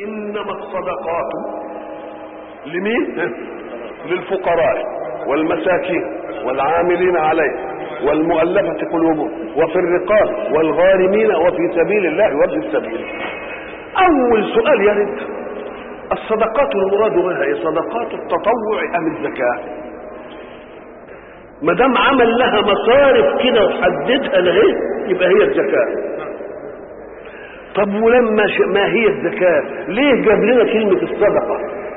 انما الصدقات لمين للفقراء والمساكين والعاملين عليه والمؤلفة قلوبهم وفي الرقاب والغارمين وفي سبيل الله وابن السبيل أول سؤال يرد الصدقات المراد بها هي صدقات التطوع أم الزكاة ما دام عمل لها مصارف كده وحددها لغايه يبقى هي الزكاة طب ولما ش... ما هي الزكاة ليه جاب لنا كلمة الصدقة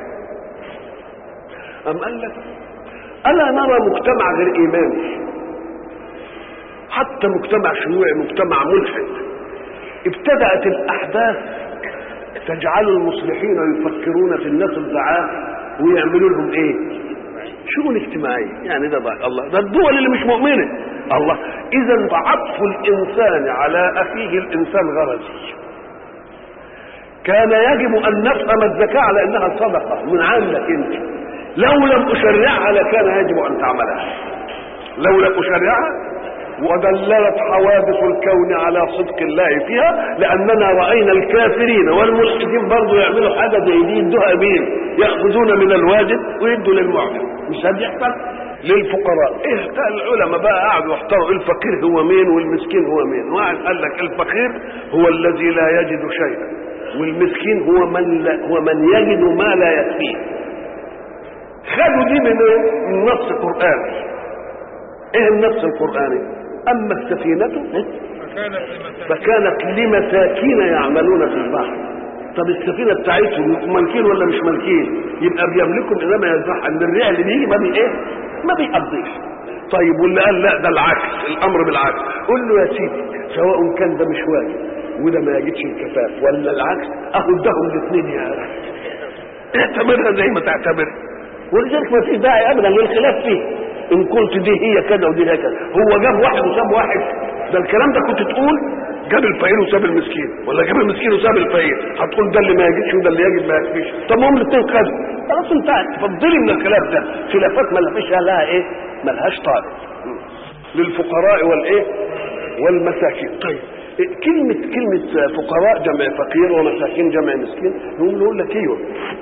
أم قال لك ألا نرى مجتمع غير إيماني حتى مجتمع شيوعي مجتمع ملحد ابتدأت الأحداث تجعل المصلحين يفكرون في الناس الضعاف ويعملوا لهم ايه شؤون اجتماعية يعني ده بقى الله ده الدول اللي مش مؤمنة الله إذا عطف الإنسان على أخيه الإنسان غرزي كان يجب أن نفهم الزكاة على أنها صدقة من عندك أنت لو لم أشرعها لكان يجب أن تعملها لو لم أشرعها ودللت حوادث الكون على صدق الله فيها لاننا راينا الكافرين والملحدين برضه يعملوا حاجه زي دي يدوها مين؟ ياخذون من الواجب ويدوا للمعجب مش هذا يحصل؟ للفقراء ايه العلماء بقى قعدوا يحتاروا الفقير هو مين والمسكين هو مين واحد قال لك الفقير هو الذي لا يجد شيئا والمسكين هو من لا هو من يجد ما لا يكفيه خدوا دي من من نص قراني ايه النص القراني اما السفينه فكانت لمساكين يعملون في البحر طب السفينه بتاعتهم مالكين ولا مش مالكين يبقى بيملكوا انما يزرع ان الريح اللي بيجي ما بي ايه ما بيقضيش طيب واللي قال لا ده العكس الامر بالعكس قول له يا سيدي سواء كان ده مش واجب وده ما يجدش الكفاف ولا العكس اخد دهم الاثنين يا اخي اعتبرها زي ما تعتبر ولذلك ما فيش داعي ابدا للخلاف فيه ان قلت دي هي كذا ودي هي كذا هو جاب واحد وساب واحد ده الكلام ده كنت تقول جاب الفقير وساب المسكين ولا جاب المسكين وساب الفقير هتقول ده اللي ما يجيش وده اللي يجب ما يكفيش طب هم الاثنين خدوا خلاص انتهت تفضلي من الخلاف ده خلافات ما فيش لها ايه ما لهاش طارق للفقراء والايه والمساكين طيب كلمة كلمة فقراء جمع فقير ومساكين جمع مسكين نقول نقول لك ايوه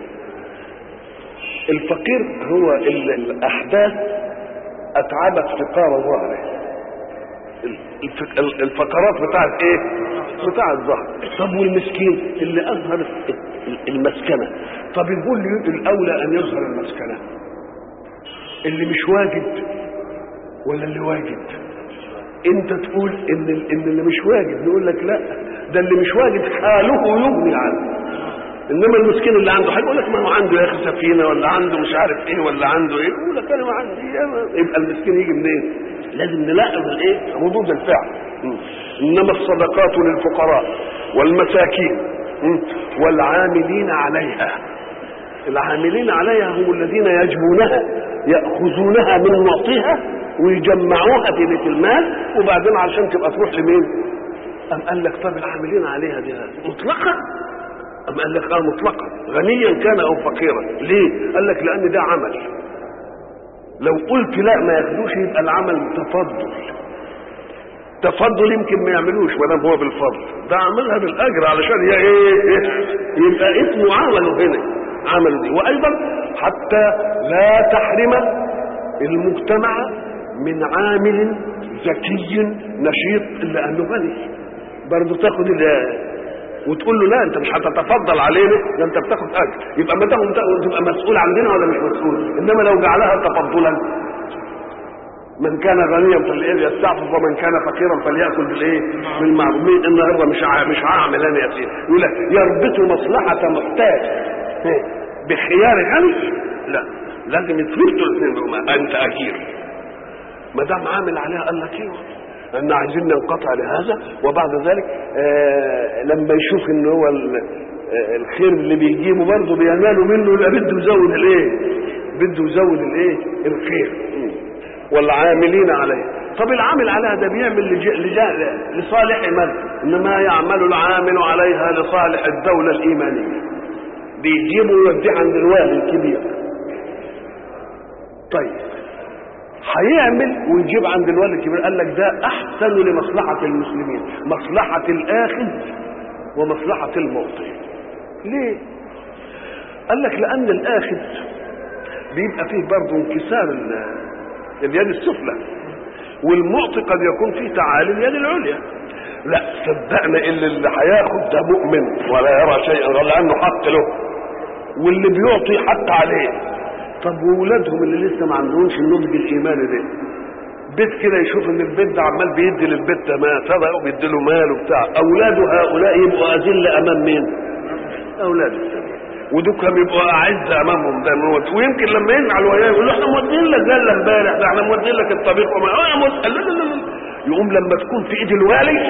الفقير هو الاحداث اتعبت فقار ظهره الفقرات بتاعت ايه بتاعت ظهر طب والمسكين اللي اظهر المسكنه طب يقول لي الاولى ان يظهر المسكنه اللي مش واجد ولا اللي واجد انت تقول ان ان اللي مش واجد نقول لك لا ده اللي مش واجد حاله يغني عنه انما المسكين اللي عنده هيقول لك ما هو عنده يا اخي سفينه ولا عنده مش عارف ايه ولا عنده ايه يقول لك انا ما عندي يبقى المسكين يجي منين؟ لازم نلاحظ الايه؟ ردود الفعل انما الصدقات للفقراء والمساكين والعاملين عليها العاملين عليها هم الذين يجبونها ياخذونها من معطيها ويجمعوها في بيت المال وبعدين عشان تبقى تروح لمين؟ أم قال لك طب العاملين عليها دي مطلقا أم قال لك اه مطلقا غنيا كان او فقيرا ليه قال لك لان ده عمل لو قلت لا ما ياخدوش يبقى العمل تفضل تفضل يمكن ما يعملوش ولا هو بالفضل ده عملها بالاجر علشان هي ايه, إيه يبقى اسمه عمله هنا عمله دي وايضا حتى لا تحرم المجتمع من عامل ذكي نشيط الا انه غني برضه تاخد وتقول له لا انت مش هتتفضل علينا ده انت بتاخد اجر يبقى ما تاخد تبقى مسؤول عندنا ولا مش مسؤول انما لو جعلها تفضلا من كان غنيا فليأكل يستعفف ومن كان فقيرا فليأكل بالايه؟ بالمعروف النهارده مش مش هعمل انا يا سيدي يقول لك يربط مصلحة محتاج بخيار غني لا لازم يتربطوا الاثنين انت اجير ما دام عامل عليها قال لك ايوه ان عايزين ننقطع لهذا وبعد ذلك آه لما يشوف ان هو الخير اللي بيجيبه برضه بينالوا منه يبقى بده يزود الايه؟ بده يزود الايه؟ الخير والعاملين عليه طب العامل عليها ده بيعمل لج... لج... لصالح من؟ انما يعمل العامل عليها لصالح الدوله الايمانيه بيجيبه ويوديه عند الوالي الكبير طيب هيعمل ويجيب عند الوالد الكبير قال لك ده احسن لمصلحه المسلمين مصلحه الاخذ ومصلحه المعطي ليه قال لك لان الاخذ بيبقى فيه برضه انكسار ال- اليد السفلى والمعطي قد يكون فيه تعالي اليد العليا لا صدقنا ان اللي هياخد ده مؤمن ولا يرى شيئا غير لانه حق له واللي بيعطي حق عليه طب وولادهم اللي لسه ما عندهمش النضج الايماني ده بيت كده يشوف ان البيت ده عمال بيدي للبيت ده ما صدق وبيدي له مال وبتاع اولاده هؤلاء يبقوا اذله امام مين؟ اولاد السبيل ودول كانوا يبقوا اعز امامهم ده موت ويمكن لما يزعل وياه يقول له احنا مودين لك ده امبارح ده احنا مودين لك الطبيخ وما اه يا موت لا لا لا لا. يقوم لما تكون في ايد الوالي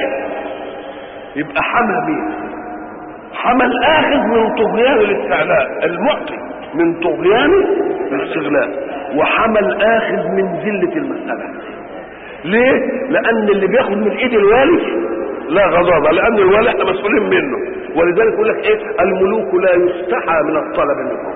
يبقى حمى مين؟ حمى الاخذ من طغيان الاستعلاء المعطي من طغيان الاستغلال وحمى الاخذ من ذله المساله ليه؟ لان اللي بياخد من ايد الوالي لا غضاضه لان الوالي احنا مسؤولين منه ولذلك يقول لك ايه الملوك لا يستحى من الطلب منهم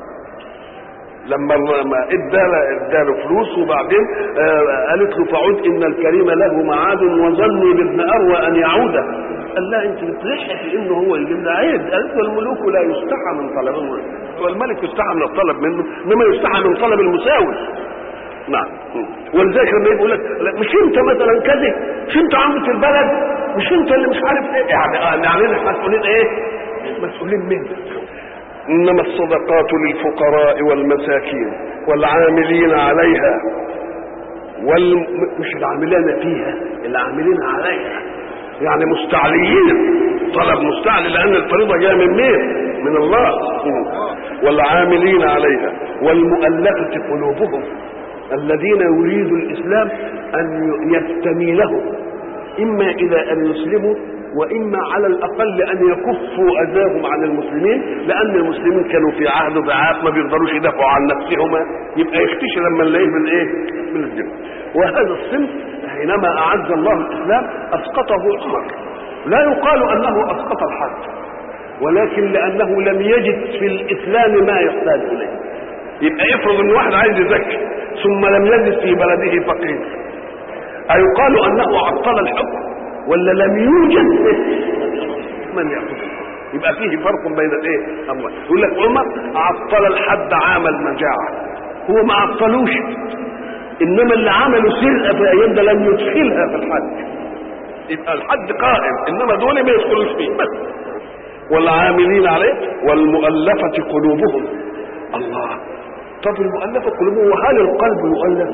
لما ما اداله اداله فلوس وبعدين آه قالت له فعد ان الكريم له معاد وظني بابن اروى ان يعود قال لا انت بتلحق في انه هو يجيب ده عيب قالت له الملوك لا يستحى من طلب والملك يستحى من الطلب منه انما يستحى من طلب المساوي نعم ولذلك لما يقول لك لا، مش انت مثلا كذا مش انت عمة البلد مش انت اللي مش عارف ايه يعني آه، يعني احنا مسؤولين ايه مسؤولين منك انما الصدقات للفقراء والمساكين والعاملين عليها وال مش العاملين فيها العاملين عليها يعني مستعليين طلب مستعلي لان الفريضه جايه من مين من الله والعاملين عليها والمؤلفه قلوبهم الذين يريدوا الاسلام ان يستميلهم اما الى ان يسلموا واما على الاقل ان يكفوا اذاهم عن المسلمين لان المسلمين كانوا في عهد ضعاف ما بيقدروش يدافعوا عن نفسهم يبقى يختشي لما نلاقيه من ايه؟ من الدم وهذا الصنف حينما اعز الله الاسلام اسقطه عمر لا يقال انه اسقط الحد ولكن لانه لم يجد في الاسلام ما يحتاج اليه يبقى افرض ان واحد عايز يزكي ثم لم يجد في بلده فقير أيقال أنه عطل الحكم ولا لم يوجد من يأخذ الحكم يبقى فيه فرق بين الايه أموال يقول لك عمر عطل الحد عام المجاعة هو ما عطلوش انما اللي عملوا سرقه في الايام ده لم يدخلها في الحد يبقى الحد قائم انما دول ما يدخلوش فيه بس والعاملين عليه والمؤلفه قلوبهم الله طب المؤلفه قلوبهم وهل القلب مؤلف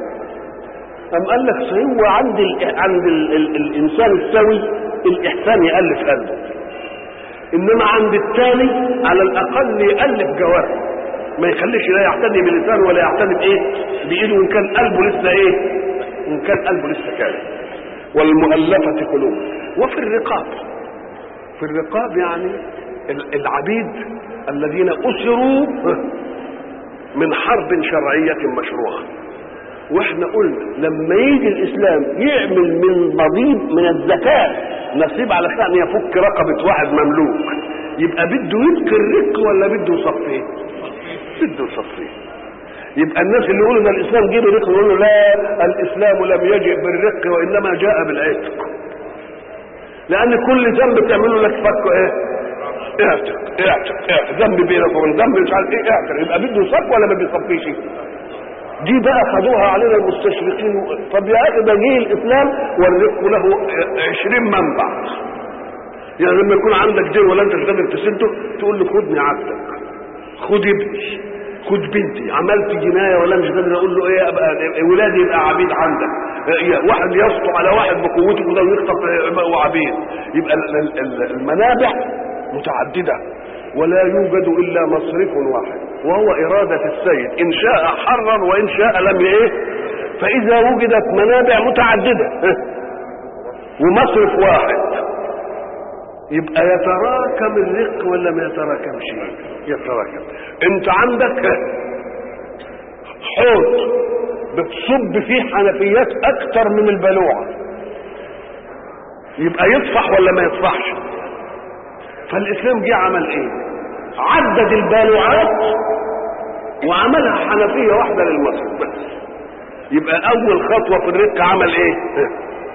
أم قال لك صحيح هو عند ال عند ال ال الإنسان السوي الإحسان يألف قلبه إنما عند الثاني على الأقل يألف جوارحه ما يخليش لا يعتني بلسانه ولا يعتني بإيه بإيده وإن كان قلبه لسه إيه وإن كان قلبه لسه كامل والمؤلفة قلوب وفي الرقاب في الرقاب يعني ال- العبيد الذين أسروا من حرب شرعية مشروعة واحنا قلنا لما يجي الاسلام يعمل من ضبيب من الزكاه نصيب على ان يفك رقبه واحد مملوك يبقى بده يبكي الرق ولا بده يصفيه؟ بده يصفيه يبقى الناس اللي يقولوا ده الاسلام جه بالرق يقولوا لا الاسلام لم يجئ بالرق وانما جاء بالعتق لان كل ذنب تعمله لك فك ايه؟ اعتق اعتق اعتق ذنب بينك وبين ذنب مش عارف ايه اعتق يبقى بده يصف ولا ما بيصفيش؟ دي بقى خدوها علينا المستشرقين طب يا اخي ده جه الاسلام والرق له عشرين منبع يعني لما يكون عندك دين ولا انت مش قادر تسده تقول له خدني عبدك خد ابني خد بنتي عملت جنايه ولا مش قادر اقول له ايه ابقى ولادي يبقى عبيد عندك إيه، واحد يسطو على واحد بقوته كده ويخطف يبقوا عبيد يبقى ال- ال- ال- المنابع متعدده ولا يوجد الا مصرف واحد وهو اراده السيد ان شاء حرر وان شاء لم ايه فاذا وجدت منابع متعدده ها، ومصرف واحد يبقى يتراكم الرق ولا ما يتراكمش يتراكم انت عندك حوض بتصب فيه حنفيات اكتر من البلوعه يبقى يصفح ولا ما يصفحش فالاسلام جه عمل ايه عدد البالوعات وعملها حنفيه واحده للمصرف بس يبقى اول خطوه في الرق عمل ايه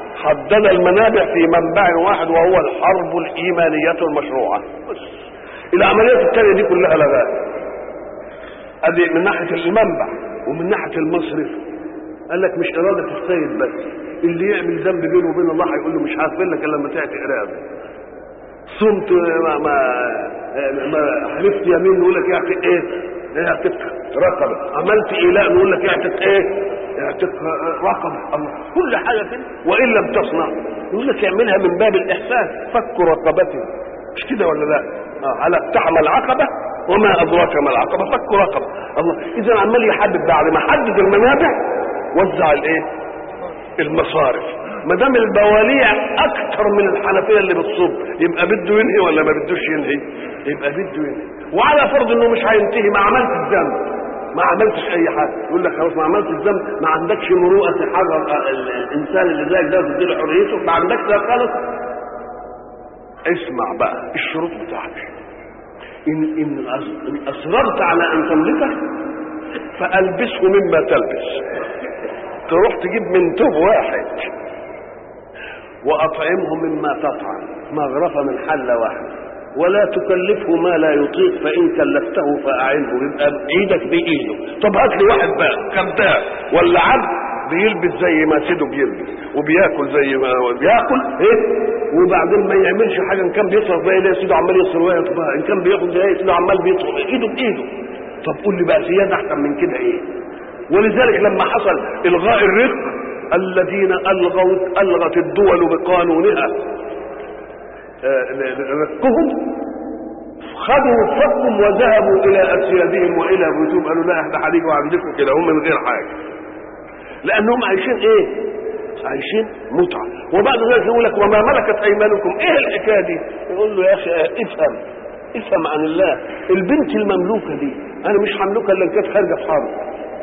حدد المنابع في منبع واحد وهو الحرب الايمانيه المشروعه بس العمليات التانية دي كلها لغاية ادي من ناحية المنبع ومن ناحية المصرف قال لك مش إرادة السيد بس اللي يعمل ذنب بينه وبين الله هيقول له مش هغفر لك الا لما تعطي إرادة صمت ما ما ما حلفت يمين نقول لك يعتق ايه؟ يعتق رقبة عملت إيلاء نقول لك يعتق ايه؟ يعتق رقبة الله كل حاجة كده وإن لم تصنع يقول لك اعملها من باب الإحسان فك رقبته مش كده ولا لا؟ آه على اقتحم العقبة وما أدراك ما العقبة فك رقبة الله إذا عمال يحدد بعد ما حدد المنابع وزع الايه؟ المصارف ما دام البواليع اكتر من الحنفيه اللي بتصب يبقى بده ينهي ولا ما بدوش ينهي يبقى بده ينهي وعلى فرض انه مش هينتهي ما عملت الذنب ما عملتش اي حاجه يقول لك خلاص ما عملتش الذنب ما عندكش مروءه تحرر الانسان اللي زيك ده تديله حريته ما عندكش ده خالص اسمع بقى الشروط بتاعتك ان ان ان اصررت على ان تملكه فالبسه مما تلبس تروح تجيب من توب واحد واطعمه مما تطعم مغرفه من حله واحده ولا تكلفه ما لا يطيق فان كلفته فاعنه يبقى ايدك بايده طب هات لي واحد بقى كذاب ولا عبد بيلبس زي ما سيده بيلبس وبياكل زي ما هو بياكل ايه وبعدين ما يعملش حاجه ان كان بيصرف زي اللي سيده عمال يصرف ويطبخ ان كان بياخد زي سيده عمال بيطبخ ايده بايده طب قول لي بقى سياده احسن من كده ايه ولذلك لما حصل الغاء الرق الذين الغوا الغت الدول بقانونها رقهم خذوا فقهم وذهبوا الى اسيادهم والى بيوتهم قالوا لا احنا هنيجوا عندكم كده هم من غير حاجه لانهم عايشين ايه عايشين متعه وبعد ذلك يقول لك وما ملكت ايمانكم ايه الحكايه دي يقول له يا اخي افهم افهم عن الله البنت المملوكه دي انا مش هملكها الا ان كانت خارجه في حرب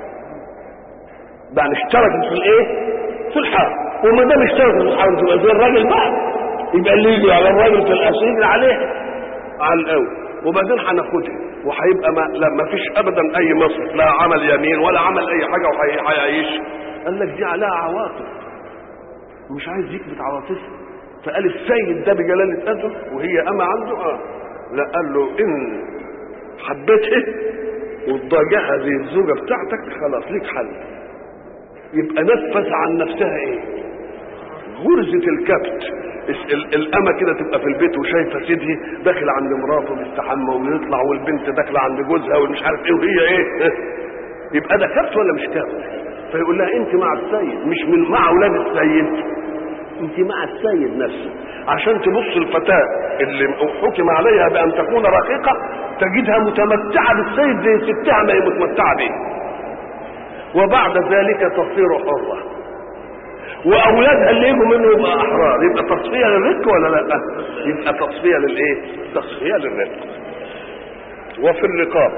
يعني اشتركت في الايه في الحرب وما دام اشتركت في الحرب تبقى زي الراجل بقى يبقى اللي يجي على الراجل في الاسير عليه على الاول وبعدين هناخدها وهيبقى ما لا ما فيش ابدا اي مصرف لا عمل يمين ولا عمل اي حاجه وهيعيش قال لك دي عليها عواطف مش عايز يكبت عواطفها فقال السيد ده بجلاله قدره وهي اما عنده اه لا قال له ان حبيتها وتضاجعها زي الزوجه بتاعتك خلاص ليك حل يبقى نفذ عن نفسها ايه غرزة الكبت الأمة كده تبقى في البيت وشايفة سيدي داخل عند مراته بيستحمى ويطلع والبنت داخلة عند جوزها والمش عارف ايه وهي ايه يبقى ده كبت ولا مش كبت فيقول لها انت مع السيد مش من مع اولاد السيد انت مع السيد نفسه عشان تبص الفتاة اللي حكم عليها بأن تكون رقيقة تجدها متمتعة بالسيد زي ستها ما هي متمتعة به وبعد ذلك تصير حرة واولادها اللي يجوا منه يبقى احرار يبقى تصفيه للرق ولا لا يبقى تصفيه للايه تصفيه للرق وفي الرقاب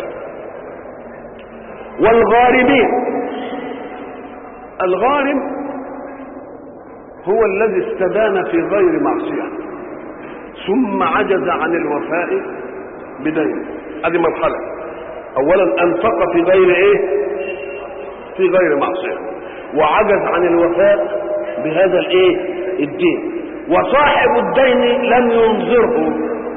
والغارمين الغارم هو الذي استدان في غير معصيه ثم عجز عن الوفاء بدينه هذه مرحله اولا انفق في غير ايه في غير معصيه وعجز عن الوفاء بهذا الايه الدين وصاحب الدين لم ينظره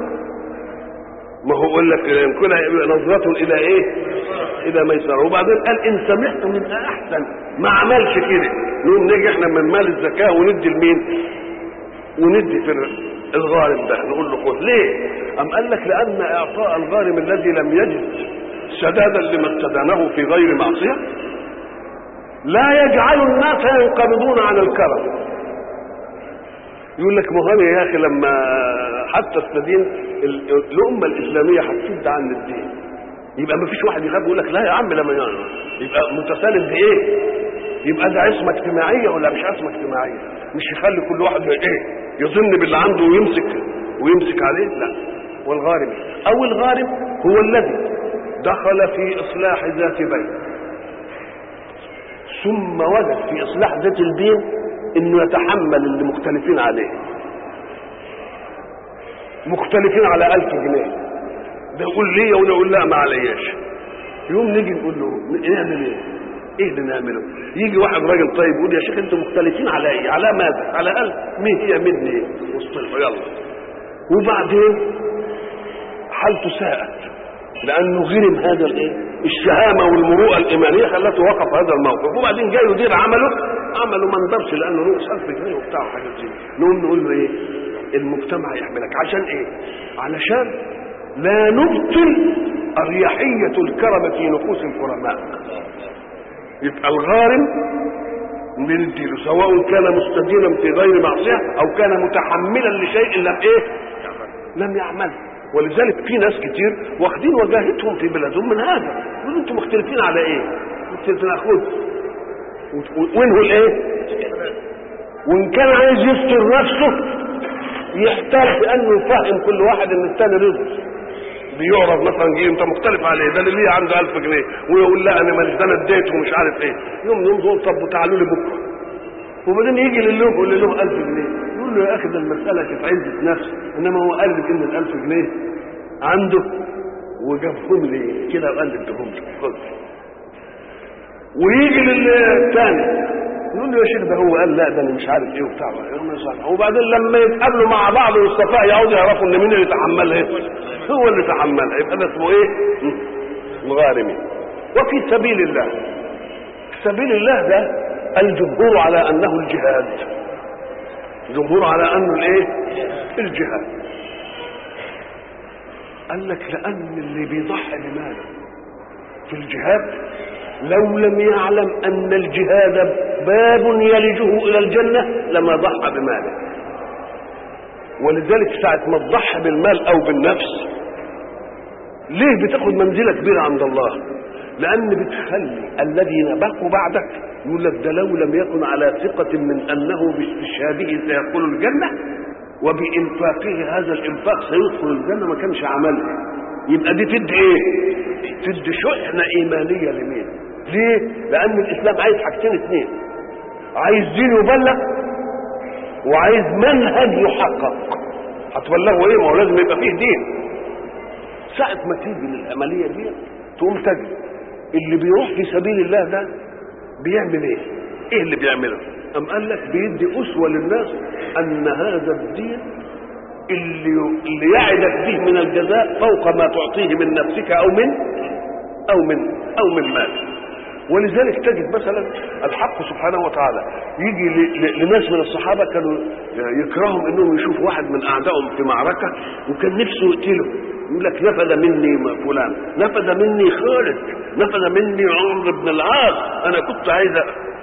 ما هو يقول لك يمكن نظرته الى ايه الى ميسره وبعدين قال ان سمحتم يبقى احسن ما عملش كده نقوم نيجي احنا من مال الزكاه وندي لمين وندي في الغارم ده نقول له خذ ليه ام قال لك لان اعطاء الغارم الذي لم يجد سدادا لما استدانه في غير معصيه لا يجعل الناس ينقبضون عن الكرم يقول لك مهم يا اخي لما حتى السدين الامه الاسلاميه هتسد عن الدين يبقى ما فيش واحد يخاف يقول لك لا يا عم لما يبقى متسالم بايه يبقى ده عصمه اجتماعيه ولا مش عصمه اجتماعيه مش يخلي كل واحد ايه يظن باللي عنده ويمسك ويمسك عليه لا والغارم او الغارم هو الذي دخل في اصلاح ذات بين ثم وجد في اصلاح ذات البين انه يتحمل اللي مختلفين عليه مختلفين على ألف جنيه ده يقول ليه وده يقول لا ما علياش يوم نيجي نقول له نعمل ايه ايه اللي نعمله يجي واحد راجل طيب يقول يا شيخ انتوا مختلفين على ايه على ماذا على ألف مين هي مني ايه واصطلحوا يلا وبعدين حالته ساءت لانه غرم هذا الايه الشهامه والمروءه الايمانيه خلته وقف هذا الموقف وبعدين جاي يدير عمله عمله ما ندرش لانه رؤوس 1000 جنيه وبتاع وحاجات زي نقوم نقول له ايه المجتمع يحملك عشان ايه علشان لا نبطل اريحيه الكرم في نفوس الكرماء يبقى الغارم نديله سواء كان مستدينا في غير معصيه او كان متحملا لشيء لم ايه لم يعمله ولذلك في ناس كتير واخدين وجاهتهم في بلادهم من هذا يقولوا انتم مختلفين على ايه؟ مختلفين خد وينه الايه؟ وان كان عايز يستر نفسه يحتاج بانه يفهم كل واحد ان الثاني رزق بيعرض مثلا جه انت مختلف عليه ده اللي ليه عنده 1000 جنيه ويقول لا انا ماليش ده انا اديته ومش عارف ايه يوم يوم يقول طب تعالوا لي بكره وبعدين يجي لله يقول له 1000 جنيه يقول له يا اخي ده المساله كانت عزه نفس انما هو قال لك ان ال 1000 جنيه عنده وجابهم لي كده وقال لي اديهم لي خد ويجي للثاني يقول له يا شيخ ده هو قال لا ده انا مش عارف ايه وبتاع وبعدين لما يتقابلوا مع بعض والصفاء يقعدوا يعرفوا ان مين اللي تحملها ايه هو اللي تحملها يبقى ده اسمه ايه؟ مغارمين وفي سبيل الله سبيل الله ده الجمهور على انه الجهاد الجمهور على انه الايه؟ الجهاد قال لك لان اللي بيضحي بماله في الجهاد لو لم يعلم ان الجهاد باب يلجه الى الجنه لما ضحى بماله ولذلك ساعه ما تضحي بالمال او بالنفس ليه بتاخد منزله كبيره عند الله لان بتخلي الذين بقوا بعدك يقول لك ده لو لم يكن على ثقه من انه باستشهاده سيدخل الجنه وبانفاقه هذا الانفاق سيدخل الجنه ما كانش عملها يبقى دي تدي ايه تدي شحنه ايمانيه لمين ليه لان الاسلام عايز حاجتين اثنين عايز دين يبلغ وعايز منهج يحقق هتبلغه ايه ما هو لازم يبقى فيه دين ساعة ما تيجي للعملية دي تقوم تجد اللي بيروح في سبيل الله ده بيعمل ايه؟ ايه اللي بيعمله؟ أم قال لك بيدي أسوة للناس أن هذا الدين اللي اللي يعدك به من الجزاء فوق ما تعطيه من نفسك أو من أو من أو من مالك ولذلك تجد مثلا الحق سبحانه وتعالى يجي لناس من الصحابه كانوا يكرههم انهم يشوفوا واحد من اعدائهم في معركه وكان نفسه يقتله يقول لك نفذ مني فلان نفذ مني خالد نفذ مني عمرو بن العاص انا كنت عايز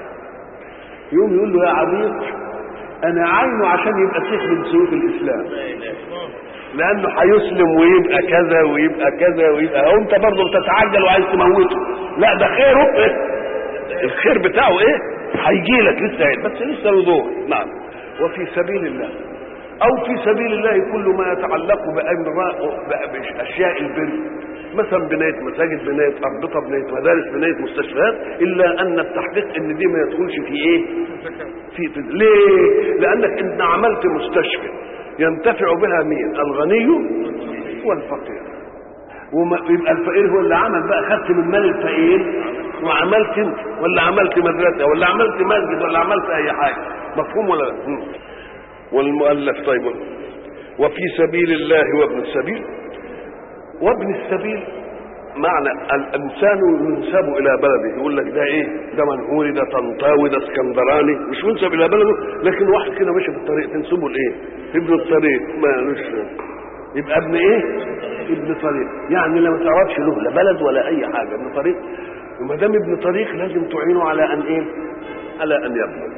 يوم يقول له يا عبيط انا عينه عشان يبقى سيف من سيوف الاسلام لانه هيسلم ويبقى كذا ويبقى كذا ويبقى هو انت برضه بتتعجل وعايز تموته لا ده خيره إيه؟ الخير بتاعه ايه هيجي لك لسه بس لسه له دور نعم وفي سبيل الله او في سبيل الله كل ما يتعلق بامر باشياء البر مثلا بنايه مساجد بنايه اربطه بنايه مدارس بنايه مستشفيات الا ان التحقيق ان دي ما يدخلش في ايه في, في ليه لانك انت عملت مستشفى ينتفع بها مين الغني والفقير وما يبقى الفقير هو اللي عمل بقى خدت من مال الفقير وعملت انت ولا عملت مدرسه ولا عملت مسجد ولا عملت اي حاجه مفهوم ولا لا والمؤلف طيب وفي سبيل الله وابن السبيل وابن السبيل معنى الانسان ينسب الى بلده يقول لك ده ايه ده منهوري ده طنطاوي ده اسكندراني مش ينسب الى بلده لكن واحد كده ماشي في الطريق تنسبه لايه ابن الطريق مالوش يبقى ابن ايه ابن طريق يعني لا ما تعرفش له لا بلد ولا اي حاجه ابن طريق وما دام ابن طريق لازم تعينه على ان ايه على ان يبلغ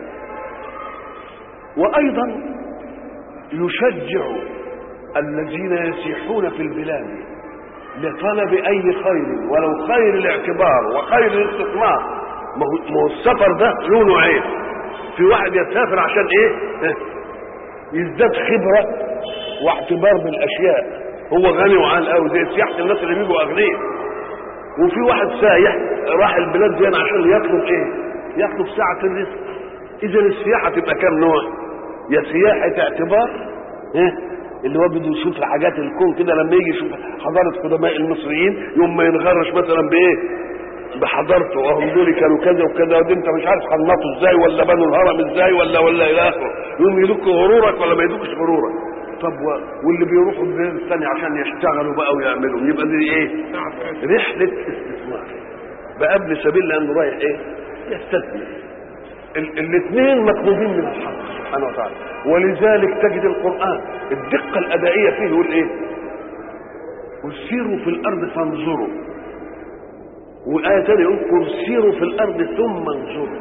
وايضا يشجع الذين يسيحون في البلاد لطلب اي خير ولو خير الاعتبار وخير الاستثمار ما هو السفر ده له نوعين في واحد يسافر عشان ايه يزداد خبره واعتبار بالاشياء هو غني وعال قوي زي سياحه الناس اللي بيجوا اغنياء وفي واحد سايح راح البلاد دي عشان يطلب ايه يطلب ساعه الرزق اذا السياحه تبقى كام نوع يا سياحه اعتبار ها اللي هو بده يشوف الحاجات الكون كده لما يجي يشوف حضاره قدماء المصريين يوم ما ينغرش مثلا بايه بحضارته وهم دول كانوا كذا وكذا ودي انت مش عارف خلطوا ازاي ولا بنوا الهرم ازاي ولا ولا الى اخره يوم يدك غرورك ولا ما يدكش غرورك طب و- واللي بيروحوا البلاد الثانيه عشان يشتغلوا بقى ويعملوا يبقى دي ايه رحله استثمار بقى ابن سبيل لانه رايح ايه يستثمر الاثنين مطلوبين من الحق سبحانه وتعالى ولذلك تجد القران الدقه الادائيه فيه يقول ايه قل سيروا في الارض فانظروا وآية تانية يقول قل سيروا في الأرض ثم انظروا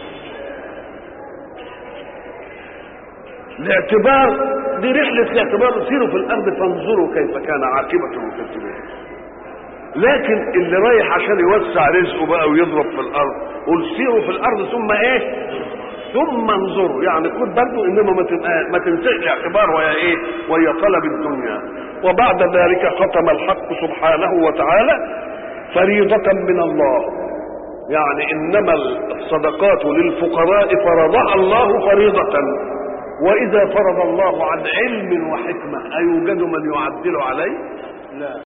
الاعتبار دي رحلة الاعتبار سيروا في الأرض فانظروا كيف كان عاقبة المكذبين لكن اللي رايح عشان يوسع رزقه بقى ويضرب في الأرض قل سيروا في الأرض ثم إيه ثم انظروا يعني كن برضه انما ما تبقى- ما تنساش الاعتبار ويا ايه ويا طلب الدنيا وبعد ذلك ختم الحق سبحانه وتعالى فريضة من الله يعني انما الصدقات للفقراء فرضها الله فريضة واذا فرض الله عن علم وحكمة ايوجد من يعدل عليه لا